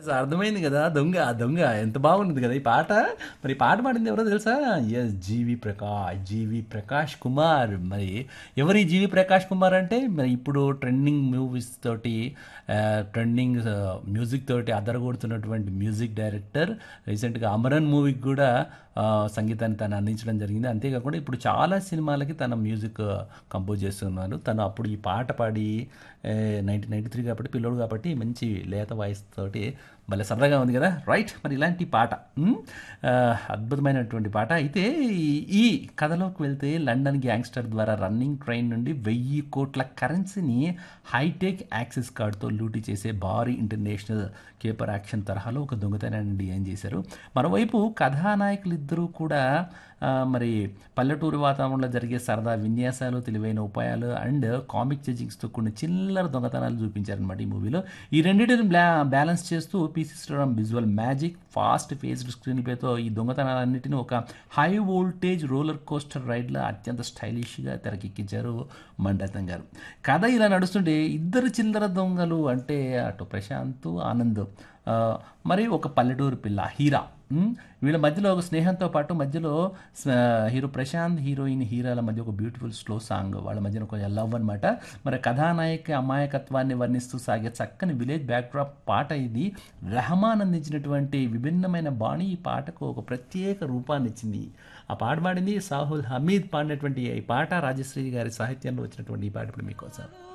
అర్థమైంది కదా దొంగ దొంగ ఎంత బాగుంది కదా ఈ పాట మరి ఈ పాట పాడింది ఎవరో తెలుసా yes G V Prakash G V Prakash Kumar మరి ఎవరి జీవి ప్రకాష్ కుమార్ అంటే మరి ఇప్పుడు ట్రెండింగ్ మూవీస్ తోటి ట్రెండింగ్ మ్యూజిక్ తోటి అదరగొడుతున్నటువంటి మ్యూజిక్ డైరెక్టర్ రీసెంట్గా అమరన్ మూవీకి కూడా ఆ, సంగీతాన్ని తను అందించడం జరిగింది అంతేకాకుండా ఇప్పుడు చాలా సినిమాలకి తన మ్యూజిక్ కంపోజ్ చేస్తున్నారు తను అప్పుడు ఈ పాట పాడి నైన్టీన్ నైంటీ త్రీ కాబట్టి పిల్లోడు కాబట్టి మంచి లేత వాయిస్ తోటి భలే సరదాగా ఉంది కదా రైట్ మరి ఇలాంటి పాట ఉమ్, ఆ, అద్భుతమైనటువంటి పాట అయితే ఈ- ఈ కథలోకి వెళ్తే లండన్ గ్యాంగ్స్టర్ ద్వారా రన్నింగ్ ట్రైన్ నుండి వెయ్యి కోట్ల కరెన్సీని హైటెక్ యాక్సెస్ కార్డుతో లూటీ చేసే భారీ ఇంటర్నేషనల్ కేపర్ యాక్షన్ తరహాలో ఒక దొంగతనాన్ని డిజైన్ చేశారు మరోవైపు కథానాయకులు ఇద్దరూ కూడా ఆ, మరి పల్లెటూరు వాతావరణంలో జరిగే సరదా విన్యాసాలు తెలివైన ఉపాయాలు అండ్ కామిక్ చేజింగ్స్తో కూడిన చిల్లర దొంగతనాలు చూపించారనమాట ఈ మూవీలో ఈ రెండింటిని బ్లా బ్యాలెన్స్ చేస్తూ P C Sriram visual magic fast paced screen ప్లేతో ఈ దొంగతనాలన్నింటినీ ఒక హై వోల్టేజ్ రోలర్ కోస్టర్ రైడ్లో అత్యంత స్టైలిష్గా తెరకెక్కించారు మండతం గారు కథ ఇలా నడుస్తుంటే ఇద్దరు చిల్లర దొంగలు అంటే అటు ప్రశాంత్ ఆనంద్ ఆ, మరి ఒక పల్లెటూరు పిల్ల హీరా ఉమ్, వీళ్ళ మధ్యలో ఒక స్నేహంతో పాటు మధ్యలో స- హీరో ప్రశాంత్ హీరోయిన్ హీరాల మధ్య ఒక బ్యూటిఫుల్ స్లో సాంగ్ వాళ్ళ మధ్యన ఒక లవ్ అనమాట మరి కథానాయక అమాయకత్వాన్ని వర్ణిస్తూ సాగే చక్కని విలేజ్ బ్యాక్డ్రాప్ పాట ఇది రెహమాన్ అందించినటువంటి విభిన్నమైన బాణి ఈ పాటకు ఒక ప్రత్యేక రూపాన్ని ఇచ్చింది ఆ పాట పాడింది సాహుల్ హమీద్ పాడినటువంటి ఈ పాట రాజశ్రీ గారి సాహిత్యంలో వచ్చినటువంటి ఈ పాట ఇప్పుడు మీకోసం